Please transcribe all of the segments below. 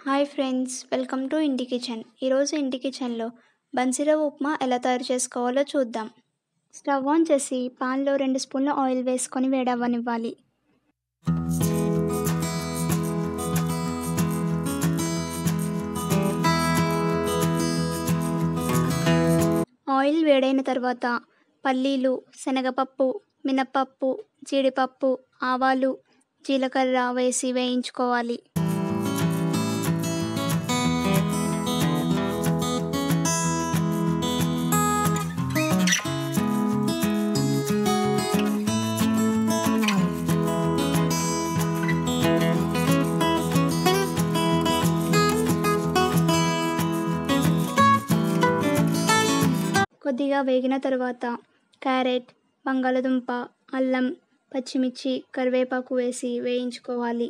hi friends welcome to ఇంటి kitchen ఈరోజు ఇంటి కిచెన్లో బన్సీరవ్వ ఉప్మా ఎలా తయారు చేసుకోవాలో చూద్దాం స్టవ్ ఆన్ చేసి పాన్లో రెండు స్పూన్ల ఆయిల్ వేసుకొని వేడవ్వనివ్వాలి ఆయిల్ వేడైన తర్వాత పల్లీలు శనగపప్పు మినప్పప్పు జీడిపప్పు ఆవాలు జీలకర్ర వేసి వేయించుకోవాలి కొద్దిగా వేగిన తర్వాత క్యారెట్ బంగాళదుంప అల్లం పచ్చిమిర్చి కరివేపాకు వేసి వేయించుకోవాలి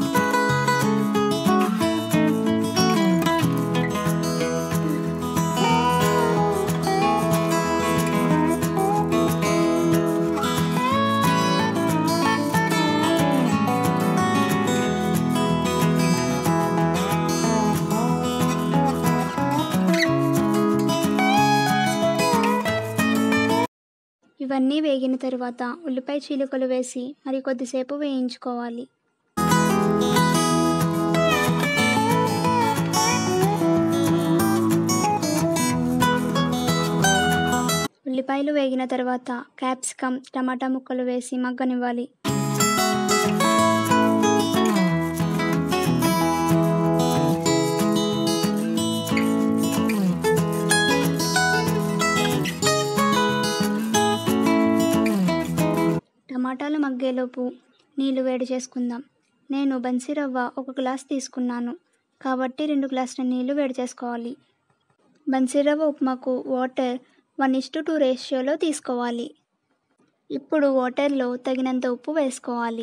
ఇవన్నీ వేగిన తరువాత ఉల్లిపాయ చీలికలు వేసి మరి కొద్దిసేపు వేయించుకోవాలి ఉల్లిపాయలు వేగిన తర్వాత క్యాప్సికమ్ టమాటా ముక్కలు వేసి మగ్గనివ్వాలి టమాటాలు మగ్గేలోపు నీళ్లు వేడి చేసుకుందాం నేను బన్సీరవ్వ ఒక గ్లాస్ తీసుకున్నాను కాబట్టి రెండు గ్లాసుల నీళ్లు వేడి చేసుకోవాలి బన్సీరవ్వ ఉప్మాకు వాటర్ వన్ ఇస్టు టూ రేషియోలో తీసుకోవాలి ఇప్పుడు వాటర్లో తగినంత ఉప్పు వేసుకోవాలి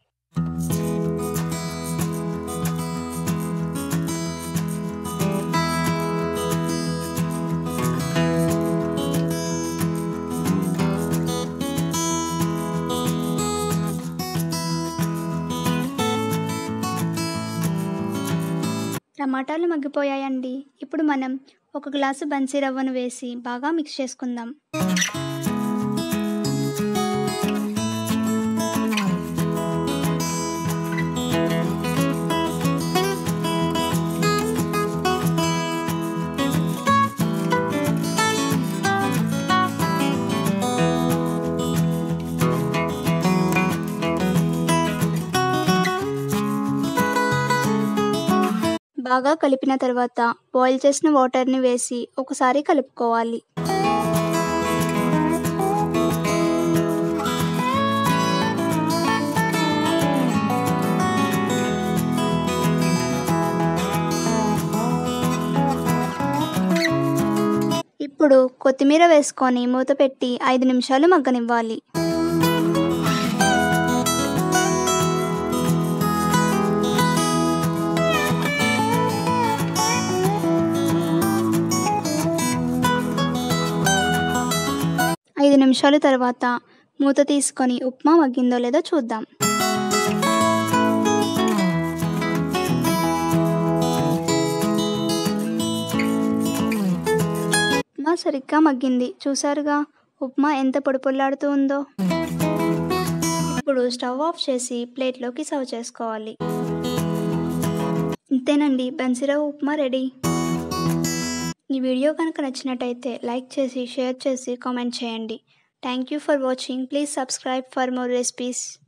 టమాటాలు మగ్గిపోయాయండి ఇప్పుడు మనం ఒక గ్లాసు బన్సీ రవ్వను వేసి బాగా మిక్స్ చేసుకుందాం బాగా కలిపిన తర్వాత బాయిల్ చేసిన వాటర్ని వేసి ఒకసారి కలుపుకోవాలి ఇప్పుడు కొత్తిమీర వేసుకొని మూత పెట్టి ఐదు నిమిషాలు మగ్గనివ్వాలి ఐదు నిమిషాల తర్వాత మూత తీసుకొని ఉప్మా మగ్గిందో లేదో చూద్దాం ఉప్మా సరిగ్గా మగ్గింది చూసారుగా ఉప్మా ఎంత పొడి పొల్లాడుతూ ఉందో ఇప్పుడు స్టవ్ ఆఫ్ చేసి ప్లేట్లోకి సర్వ్ చేసుకోవాలి ఇంతేనండి బన్సీరవ్వ ఉప్మా రెడీ ఈ వీడియో కనుక నచ్చినట్టయితే లైక్ చేసి షేర్ చేసి కామెంట్ చేయండి thank you for watching please subscribe for more recipes